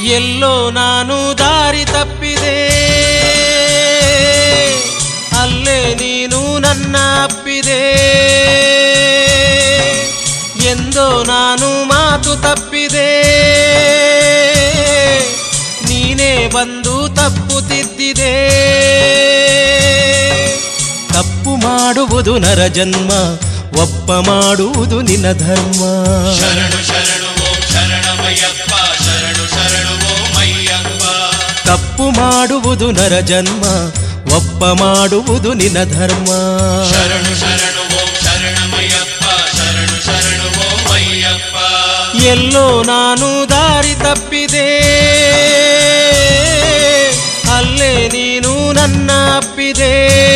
ಎಲ್ಲೋ ನಾನು ದಾರಿ ತಪ್ಪಿದೆ ಅಲ್ಲೇ ನೀನು ನನ್ನ ಅಪ್ಪಿದೆ ಎಂದೋ ನಾನು ಮಾತು ತಪ್ಪಿದೆ ನೀನೇ ಬಂದು ತಪ್ಪು ತಿದ್ದಿದೆ ತಪ್ಪು ಮಾಡುವುದು ನರ ಜನ್ಮ ಒಪ್ಪ ಮಾಡುವುದು ನಿನ್ನ ಧರ್ಮ ಶರಣು ಶರಣು ಓಂ ಶರಣಮಯ್ಯಪ್ಪ ಶರಣು ಶರಣು ಓಂ ಅಯ್ಯಪ್ಪ ತಪ್ಪು ಮಾಡುವುದು ನರ ಜನ್ಮ ಒಪ್ಪ ಮಾಡುವುದು ನಿನ್ನ ಧರ್ಮ ಶರಣು ಶರಣು ಓಂ ಶರಣಮಯ್ಯಪ್ಪ ಶರಣು ಶರಣು ಓಂ ಅಯ್ಯಪ್ಪ ಎಲ್ಲೋ ನಾನು ದಾರಿ ತಪ್ಪಿದೆ ಅಲ್ಲೇ ನೀನು ನನ್ನ ಅಪ್ಪಿದೆ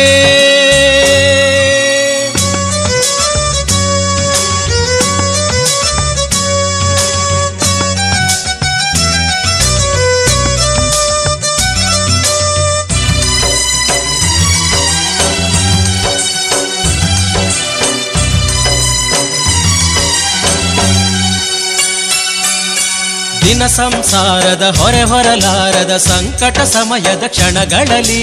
ದಿನ ಸಂಸಾರದ ಹೊರೆ ಹೊರಲಾರದ ಸಂಕಟ ಸಮಯದ ಕ್ಷಣಗಳಲ್ಲಿ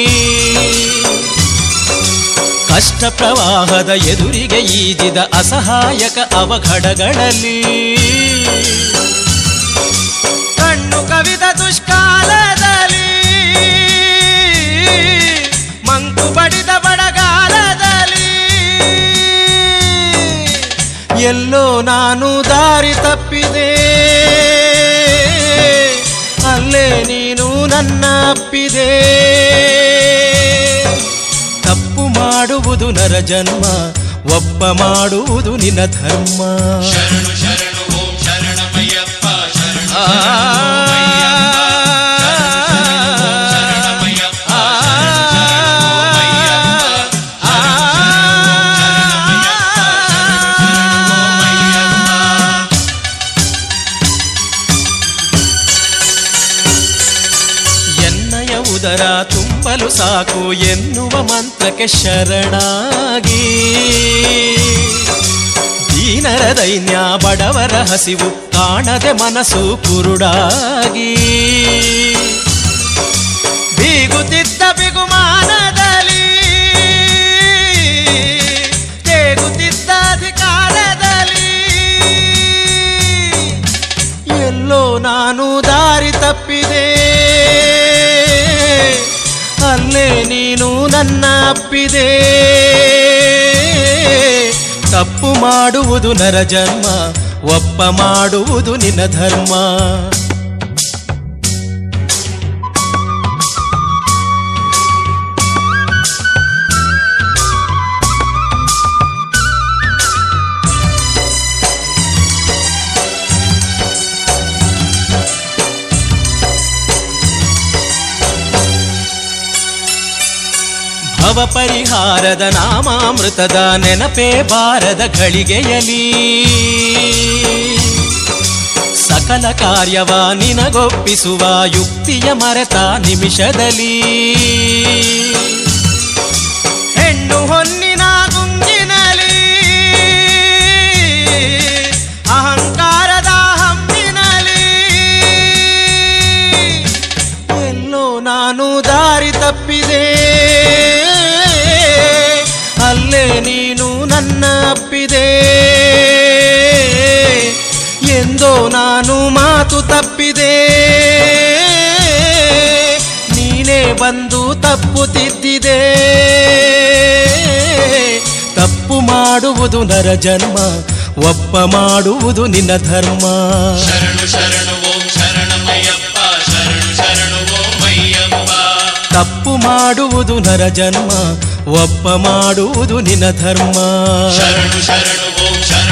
ಕಷ್ಟ ಪ್ರವಾಹದ ಎದುರಿಗೆ ಈದಿದ ಅಸಹಾಯಕ ಅವಘಡಗಳಲ್ಲಿ ಕಣ್ಣು ಕವಿದ ದುಷ್ಕಾಲದಲ್ಲಿ ಮಂಕು ಬಡಿದ ಬಡಗಾಲದಲ್ಲಿ ಎಲ್ಲೋ ನಾನು ದಾರಿ ತಪ್ಪಿದೆ ಅಲ್ಲೇ ನೀನು ನನ್ನ ಅಪ್ಪಿದೆ ತಪ್ಪು ಮಾಡುವುದು ನರ ಜನ್ಮ ಒಪ್ಪ ಮಾಡುವುದು ನಿನ್ನ ಧರ್ಮ ಶರಣು ಶರಣು ಓಂ ಶರಣಮಯ್ಯಪ್ಪ ಶರಣು ಆ, ಶರಣಮಯ್ಯಪ್ಪ ಎನ್ನಯ ಉದರ ತುಂಬಲು ಸಾಕು ಎನ್ನುವ ಮಂತ್ರಕ್ಕೆ ಶರಣಾಗಿ ದೀನರ ದೈನ್ಯ ಬಡವರ ಹಸಿವು ಕಾಣದೆ ಮನಸ್ಸು ಕುರುಡಾಗಿ ಬೀಗುತ್ತಿದ್ದ ಬಿಗುಮಾನದಲ್ಲಿ ತೇಗುತ್ತಿದ್ದ ಅಧಿಕಾರದಲ್ಲಿ ಎಲ್ಲೋ ನಾನು ದಾರಿ ತಪ್ಪಿದೆ ಅಲ್ಲೇ ನೀನು ನನ್ನ ಅಪ್ಪಿದೆ ತಪ್ಪು ಮಾಡುವುದು ನರ ಜನ್ಮ ಒಪ್ಪ ಮಾಡುವುದು ನಿನ್ನ ಧರ್ಮ ಭವ ಪರಿಹಾರದ ನಾಮಾಮೃತದ ನೆನಪೇ ಬಾರದ ಘಳಿಗೆಯಲಿ ಸಕಲ ಕಾರ್ಯವ ನಿನಗೊಪ್ಪಿಸುವ ಯುಕ್ತಿಯ ಮರೆತ ನಿಮಿಷದಲ್ಲಿ ಹೆಣ್ಣು ಹೊನ್ನಿನ ಗುಂಗಿನಲಿ ಅಹಂಕಾರದ ಹಮ್ಮಿನಲಿ ಎಲ್ಲೋ ನಾನು ದಾರಿ ತಪ್ಪಿದೆ ಅಲ್ಲೇ ನೀನು ನನ್ನ ಅಪ್ಪಿದೆ ಎಂದೋ ನಾನು ಮಾತು ತಪ್ಪಿದೆ ನೀನೇ ಬಂದು ತಪ್ಪು ತಿದ್ದಿದೆ ತಪ್ಪು ಮಾಡುವುದು ನರ ಜನ್ಮ ಒಪ್ಪ ಮಾಡುವುದು ನಿನ್ನ ಧರ್ಮ ಶರಣು ಶರಣು ಓಂ ಶರಣಮಯ್ಯಪ್ಪ ಶರಣು ಶರಣು ಓಂ ಅಯ್ಯಪ್ಪ ತಪ್ಪು ಮಾಡುವುದು ನರ ಜನ್ಮ ಒಪ್ಪ ಮಾಡುವುದು ನಿನ್ನ ಧರ್ಮ ಶರಣು ಶರಣು ಓಂ ಶರಣ